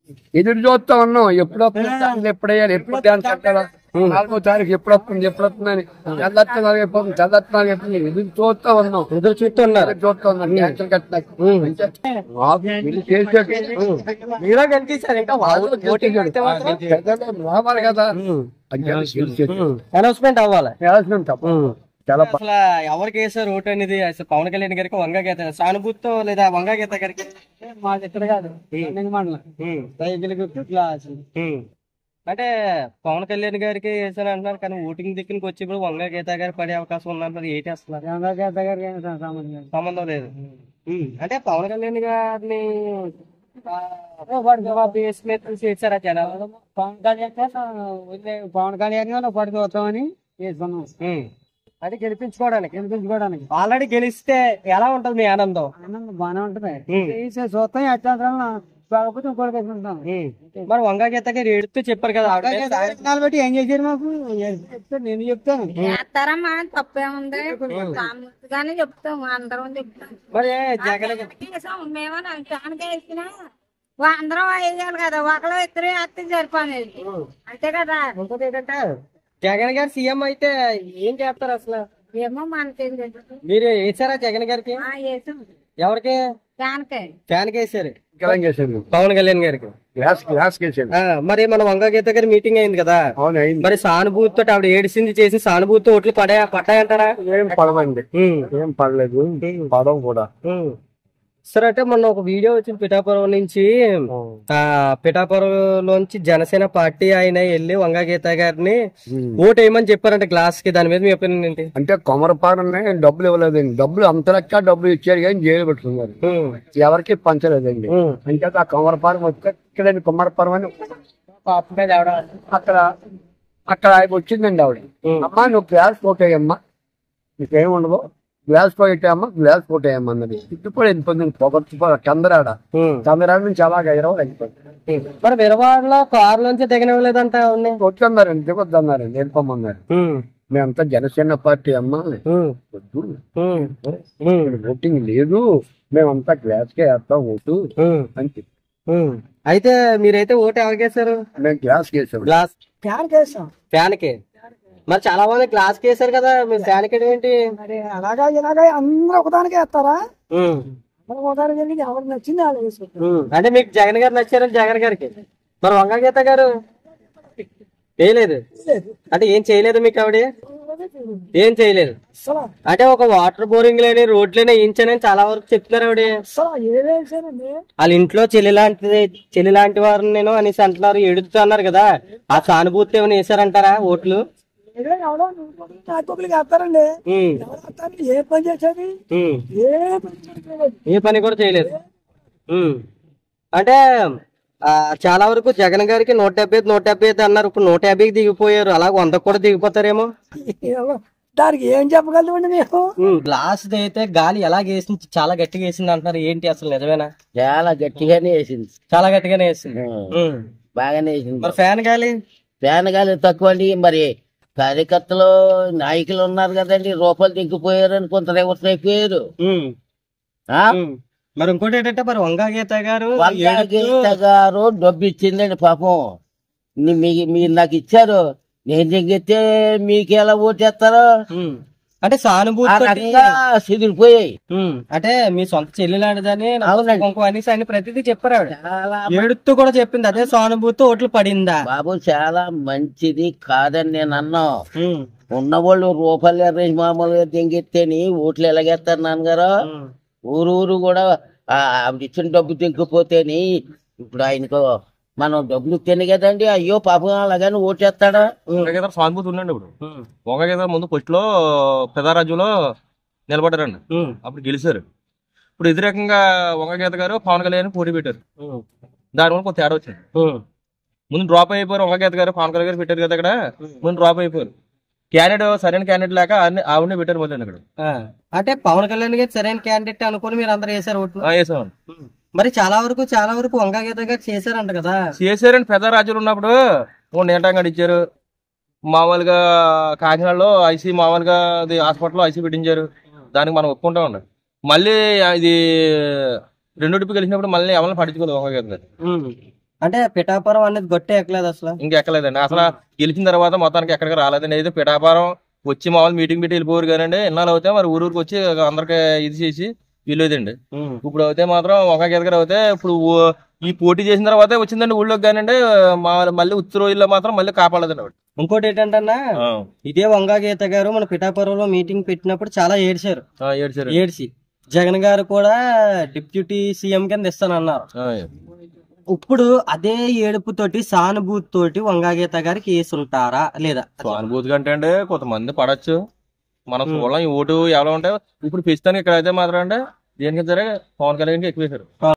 ఎదురు చూస్తా ఉన్నాం ఎప్పుడు వస్తుంది ఛాన్స్ ఎప్పుడు వేయాలి ఎప్పుడు ఛాన్స్ కట్టాలా నాలుగో తారీఖు ఎప్పుడు వస్తుంది ఎప్పుడు వస్తుందని చల్లత్నాలు అయిపోతుంది చల్లత్నాలు అయిపోతుంది ఎదురు చూస్తా ఉన్నాం ఎదురు చూస్తున్నారు ఎదురు చూస్తా ఉన్నాం ఛాన్స్ కట్టినాక మాకు వీళ్ళు చేసేటి మీరే గెలిచేశారు ఇంకా వాళ్ళు ఓటింగ్ పెడితే మాత్రం పెద్దలు రావాలి కదా అది గెలిచేది. అనౌన్స్మెంట్ అవ్వాలి చేయాల్సిన తప్ప చాలా బా- అసలు ఎవరికి వేసారు ఓటు అనేది అసలు పవన్ కళ్యాణ్ గారికి వంగ గీత సానుభూతితో లేదా వంగ గీత గారికి మాది ఇక్కడ కాదు మండలం రైతుల గుర్తు క్లాస్ అంటే పవన్ కళ్యాణ్ గారికి వేసారు అంటున్నారు కానీ ఓటింగ్ దిక్కునికి వచ్చి ఇప్పుడు వంగ గీత గారికి పడే అవకాశం ఉందంటారు ఏంటి అసలు గంగాకేత గారికి ఏం సంబంధం లేదు. సంబంధం లేదు ఉమ్. అంటే పవన్ కళ్యాణ్ గారిని బేస్ మీద చూసి వేసారా జనాలు పవన్ కళ్యాణ్ గారు వదిలే పవన్ కళ్యాణ్ గారు పడికి వస్తామని చేసుకున్నాం ఉమ్. అంటే గెలిపించుకోవడానికి గెలిపించుకోవడానికి ఆల్రెడీ గెలిస్తే ఎలా ఉంటది మీ ఆనందం ఆనందం బాగానే ఉంటుంది ఉమ్. చేసే చూస్తాం ఎట్లా కాకపోతే ఇంకోటి వేసుకుంటాం ఉమ్. మరి వంగ గీత గారు ఏడుతూ చెప్పారు కదా ఆవిడ మీద సాయం- విత్తనాలు బట్టి ఏం చేశారు మాకు చెప్తాను నేను చెప్తాను చేస్తారమ్మా తప్పేముంది సామూహికంగానే చెప్తాం అందరం చెప్తాం మరి జగన్ గారు- కేసాం మేము ఫ్యాన్కి వేసినా అందరం వేయాలి కదా ఒకళ్ళు ఇద్దరు వేస్తే సరిపోలేదు అంతే కదా ఇంకోటి ఏంటంటే జగన్ గారు సీఎం అయితే ఏం చేస్తారు అసలు ఏమో మనకేం తెలుసు మీరు వేసారా జగన్ గారికి ఆ, వేసాం ఎవరికి ఫ్యాన్కే ఫ్యాన్ వేసారు వికలం చేశారు పవన్ కళ్యాణ్ గారికి గ్లాస్ గ్లాస్ చేశారు ఆ, మరి మన వంగ గీత గారి మీటింగ్ అయింది కదా అవును అయింది మరి సానుభూతి తోటి ఆవిడ ఏడిసింది చేసి సానుభూతి ఓట్లు పడా పడ్డాయంటారా ఏం పడవండి ఉమ్. ఏం పడలేదు పడవ కూడా ఉమ్. సరే అంటే మొన్న ఒక వీడియో వచ్చింది పిఠాపురం నుంచి ఆ పిఠాపురంలోంచి జనసేన పార్టీ ఆయన వెళ్ళి వంగ గీత గారిని ఓటు వేయమని చెప్పారంట గ్లాస్ కి దాని మీద మీ ఒపీనియన్ ఏంటి అంటే కొమరపాలనే డబ్బులు ఇవ్వలేదండి డబ్బులు అంత లెక్క డబ్బులు ఇచ్చారు కానీ జైలు పెట్టుకున్నారు ఉమ్. ఎవరికి పంచలేదండి ఉమ్. అంటే ఆ కొమరపాలెం వచ్చి ఇక్కడ కొమరపాలెం అని అక్కడ అక్కడ ఆయన వచ్చిందండి ఆవిడ అమ్మా నువ్వు గ్లాస్ పోతాయమ్మా నీకేం ఉండదు గ్లాస్ పోయేటమ్మా గ్లాస్ పోతాయమ్మా అన్నది ఇప్పుడు వెళ్ళిపోయింది పొగట్టు చంద్రాడ ఉమ్. చంద్రాడ నుంచి అలాగే ఇరవై వెళ్ళిపోయింది మరి విరవాడలో కారు నుంచి దిగనివ్వలేదంట ఆవిడ్ని. వచ్చన్నారండి దిగొద్దన్నారండి వెళ్ళిపోమన్నారు ఉమ్. మేమంతా జనసేన పార్టీ అమ్మా ఉమ్. వద్దు ఉమ్. ఉమ్. ఓటింగ్ లేదు మేమంతా గ్లాస్ కే వేస్తాం ఓటు ఉమ్. అని చెప్పి ఉమ్. అయితే మీరైతే ఓటు ఎవరికేసారు మేము గ్లాస్ వేసాం గ్లాస్ ఫ్యాన్ కేసాం ఫ్యాన్ కి మరి చాలా మంది గ్లాస్ కి వేసారు కదా మీరు ఫ్యాన్ కి ఏంటి మరి అలాగా ఇలాగా అందరూ ఒకదానికి వేస్తారా ఉమ్. మరి ఒకదానికి వెళ్ళి ఎవరికి నచ్చింది వాళ్ళు వేసుకుంటారు ఉమ్. అంటే మీకు జగన్ గారు నచ్చారు జగన్ గారికి మరి వంగ గీత గారు చేయలేదు అంటే ఏం చేయలేదు మీకు ఆవిడ ఏం చేయలేదు అసలు అంటే ఒక వాటర్ బోరింగ్ లేని రోడ్లనే వేయించానని చాలా వరకు చెప్తున్నారు ఆవిడ అసలు ఏమేసారండి వాళ్ళ ఇంట్లో చెల్లి లాంటిది చెల్లి లాంటి వారిని నేను అనేసి అంటున్నారు ఎడుతున్నారు కదా ఆ సానుభూతి ఏమైనా వేసారంటారా ఓట్లు ఏదో ఎవడో నాయకులకి వేస్తారండి ఉమ్. ఎవరు వేస్తారు ఏ పని చేసేది ఉమ్. ఏ పని చేయలేదు. ఏ పని కూడా చేయలేదు ఉమ్. అంటే ఆ, చాలా వరకు జగన్ గారికి నూట డెబ్బై ఐదు, నూట డెబ్బై ఐదు అన్నారు ఇప్పుడు నూట యాభైకి దిగిపోయారు అలాగే వందకు కూడా దిగిపోతారేమో ఏమో, దానికి ఏం చెప్పగలమండి మేము గ్లాస్ అయితే గాలి ఎలా వేసింది చాలా గట్టిగా వేసింది అంటున్నారు ఏంటి అసలు నిజమేనా చాలా గట్టిగానే వేసింది చాలా గట్టిగానే వేసింది ఉమ్. బాగానే వేసింది మరి ఫ్యాన్ గాలి ఫ్యాన్ గాలి తక్కువ అండి మరి కార్యకర్తలు నాయకులు ఉన్నారు కదండి రూపాయలు దిగిపోయారని కొంత రేవట్లు అయిపోయారు ఉమ్. ఆ? ఉమ్. మరి ఇంకోటి ఏంటంటే మరి వంగా గీత గారు వంగా ఏడుస్తూ- గీత గారు డబ్బు ఇచ్చిందండి పాపం ని- మీ- మీరు నాకు ఇచ్చారు నేను దిగితే మీకు ఎలా ఓటేస్తారో ఉమ్. అంటే సానుభూతి ఆ తోటి- రకంగా సిదిరిపోయాయి ఉమ్. అంటే మీ సొంత చెల్లి లాంటిదని నాకు అవునండి. కుంకుమ అనేసి అని ప్రతిదీ చెప్పారు ఆవిడ చాలా ఏడుస్తూ కూడా చెప్పింది అదే సానుభూతి ఓట్లు పడిందా బాబు చాలా మంచిది కాదని నేను అన్నా ఉమ్. ఉన్నవాళ్ళు రూపాయలు ఇరవై మామూలుగా దింగెత్తేని ఓట్లు ఎలాగేస్తారు నాన్నగారు ఉమ్. ఊరు ఊరు కూడా ఆ, ఆవిడ ఇచ్చిన డబ్బు దింకపోతేని ఇప్పుడు ఆయనకు మనం డబ్బులు ఇస్తేనే కదండి అయ్యో పాపం అలాగని ఓటేస్తాడా వంగగీత సానుభూతి ఉండండి ఇప్పుడు ఉమ్. వంగగీత ముందు ఫస్ట్ లో పెదారాజ్యంలో నిలబడ్డారండి ఉమ్. అప్పుడు గెలిచారు ఇప్పుడు వ్యతిరేకంగా వంగగీత గారు పవన్ కళ్యాణ్ పోటీ పెట్టారు ఉమ్. దానివల్ల కొంత తేడా వచ్చింది ఉమ్. ముందు డ్రాప్ అయిపోయారు వంగగీత గారు పవన్ కళ్యాణ్ గారు పెట్టారు కదా అక్కడ ముందు డ్రాప్ అయిపోయారు క్యాండిడేట్ సరైన క్యాండిడేట్ లేక అన్ని- ఆవిడనే పెట్టారు మళ్ళీ అక్కడ ఆ. అంటే పవన్ కళ్యాణ్ గారు సరైన క్యాండిడేట్ అనుకుని మీరు అందరు వేసారు ఓట్లు ఆ, వేసామండి మరి చాలా వరకు చాలా వరకు వంగా గీత గారు చేశారంట కదా చేశారని పెద్ద రాజ్యాలు ఉన్నప్పుడు ఓ నేటంగా ఇచ్చారు మామూలుగా కాకినాడలో ఐసీ మామూలుగా అది హాస్పిటల్లో ఐసీ పెట్టించారు దానికి మనం ఒప్పుకుంటా ఉన్నాం మళ్ళీ ఇది రెండో టిప్పు గెలిచినప్పుడు మళ్ళీ ఎవరిని పట్టించుకోలేదు వంగగీత గారు ఉమ్. అంటే పిఠాపురం అనేది గొట్టే ఎక్కలేదు అసలు ఇంకెక్కలేదండి అసలు గెలిచిన తర్వాత మొత్తానికి ఎక్కడికి రాలేదండి అయితే పిఠాపురం వచ్చి మామూలు మీటింగ్ పెట్టి వెళ్ళిపోరు కానండి ఇన్నాళ్ళు అయితే మరి ఊరూరికి వచ్చి అందరికి ఇది చేసి వెళ్ళేదండి ఇప్పుడు అయితే మాత్రం ఒక దగ్గర అయితే ఇప్పుడు ఊ- ఈ పోటీ చేసిన తర్వాత వచ్చిందండి ఊళ్ళోకి కానండి మా- మళ్ళీ ఉత్తర రోజుల్లో మాత్రం మళ్ళీ కాపాడదండి ఆవిడ ఇంకోటి ఏంటంటే ఇదే వంగా గీత గారు మన పిఠాపురంలో మీటింగ్ పెట్టినప్పుడు చాలా ఏడ్చారు ఆ, ఏడ్చారు ఏడ్చి జగన్ గారు కూడా డిప్యూటీ సీఎం కింద ఇస్తానన్నారు ఆ, ఇప్పుడు అదే ఏడుపుతోటి సానుభూతి తోటి వంగాగీత గారికి కేసు ఉంటారా లేదా సానుభూతి కంటే అండి కొంతమంది పడచ్చు మనం చూడడం ఈ ఓటు ఎలా ఉంటాయి ఇప్పుడు ప్రస్తుతానికి ఇక్కడ అయితే మాత్రం అంటే దేనికి సరే పవన్ కళ్యాణ్కి ఎక్కువ వేశారు